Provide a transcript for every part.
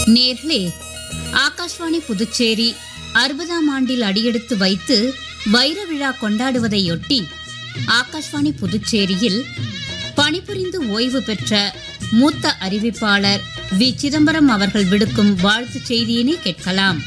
நேர்களே ஆகாஷ்வாணி புதுச்சேரி அறுபதாம் ஆண்டில் அடியெடுத்து வைத்து வைர விழா கொண்டாடுவதையொட்டி ஆகாஷ்வாணி புதுச்சேரியில் பணிபுரிந்து ஓய்வு பெற்ற மூத்த அறிவிப்பாளர் வி சிதம்பரம் அவர்கள் விடுக்கும் வாழ்த்துச் செய்தியினை கேட்கலாம்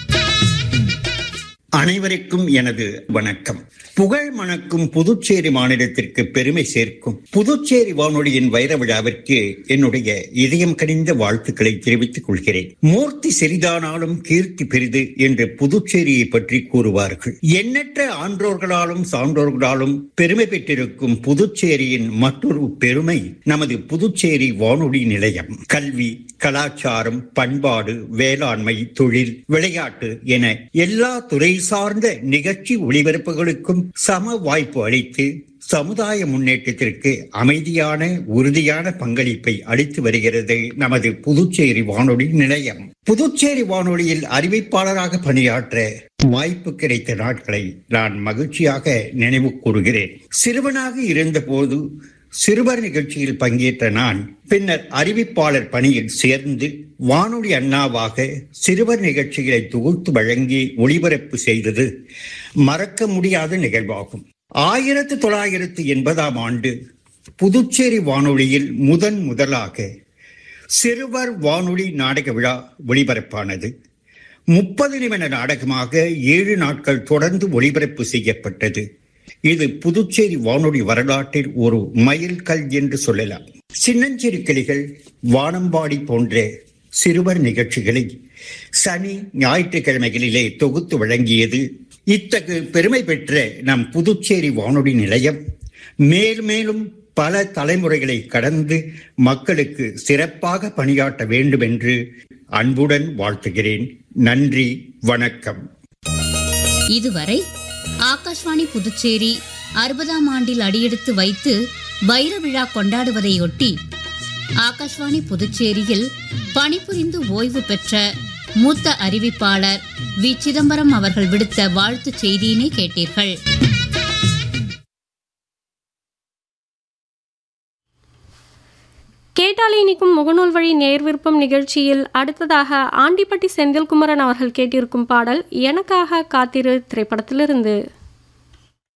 அனைவருக்கும் எனது வணக்கம் புகழ் மணக்கும் புதுச்சேரி மாநிலத்திற்கு பெருமை சேர்க்கும் புதுச்சேரி வானொலியின் வைர விழாவிற்கு என்னுடைய இதயம் கனிந்த வாழ்த்துக்களை தெரிவித்துக் கொள்கிறேன் மூர்த்தி சிறிதானாலும் கீர்த்தி பெரிது என்று புதுச்சேரியை பற்றி கூறுவார்கள் எண்ணற்ற ஆன்றோர்களாலும் சான்றோர்களாலும் பெருமை பெற்றிருக்கும் புதுச்சேரியின் மற்றொரு பெருமை நமது புதுச்சேரி வானொலி நிலையம் கல்வி கலாச்சாரம் பண்பாடு வேளாண்மை தொழில் விளையாட்டு என எல்லா துறை சார்ந்த நிகழ்ச்சி ஒளிபரப்புகளுக்கும் சம வாய்ப்பு அளித்து சமுதாய முன்னேற்றத்திற்கு அமைதியான உறுதியான பங்களிப்பை அளித்து வருகிறது நமது புதுச்சேரி வானொலி நிலையம் புதுச்சேரி வானொலியில் அறிவிப்பாளராக பணியாற்ற வாய்ப்பு கிடைத்த நாட்களை நான் மகிழ்ச்சியாக நினைவு கூறுகிறேன் சிறுவனாக இருந்தபோது சிறுவர் நிகழ்ச்சியில் பங்கேற்ற நான் பின்னர் அறிவிப்பாளர் பணியில் சேர்ந்து வானொலி அண்ணாவாக சிறுவர் நிகழ்ச்சிகளை தொகுத்து வழங்கி ஒளிபரப்பு செய்தது மறக்க முடியாத நிகழ்வாகும் ஆயிரத்தி தொள்ளாயிரத்தி எண்பதாம் ஆண்டு புதுச்சேரி வானொலியில் முதன் முதலாக சிறுவர் வானொலி நாடக விழா ஒளிபரப்பானது முப்பது நிமிட நாடகமாக ஏழு நாட்கள் தொடர்ந்து ஒளிபரப்பு செய்யப்பட்டது இது புதுச்சேரி வானொலி வரலாற்றில் ஒரு மைல்கல் என்று சொல்லலாம் சின்னஞ்சிறு கிளிகள் வானம்பாடி போன்ற சிறுவர் நிகழ்ச்சிகளை சனி ஞாயிற்றுக்கிழமைகளிலே தொகுத்து வழங்கியது இத்தகு பெருமை பெற்ற நம் புதுச்சேரி வானொலி நிலையம் மேல் மேலும் பல தலைமுறைகளை கடந்து மக்களுக்கு சிறப்பாக பணியாற்ற வேண்டும் என்று அன்புடன் வாழ்த்துகிறேன் நன்றி வணக்கம் இதுவரை ஆகாஷ்வாணி புதுச்சேரி அறுபதாம் ஆண்டில் அடியெடுத்து வைத்து வைர விழா கொண்டாடுவதையொட்டி ஆகாஷ்வாணி புதுச்சேரியில் பணிபுரிந்து ஓய்வு பெற்ற மூத்த அறிவிப்பாளர் வி சிதம்பரம் அவர்கள் விடுத்த வாழ்த்துச் செய்தியினை கேட்டீர்கள் கேட்டாலே இனிக்கும் முகநூல் வழி நேர் விருப்பம் நிகழ்ச்சியில் அடுத்ததாக ஆண்டிப்பட்டி செந்தில்குமரன் அவர்கள் கேட்டிருக்கும் பாடல் எனக்காக காத்திரு திரைப்படத்திலிருந்து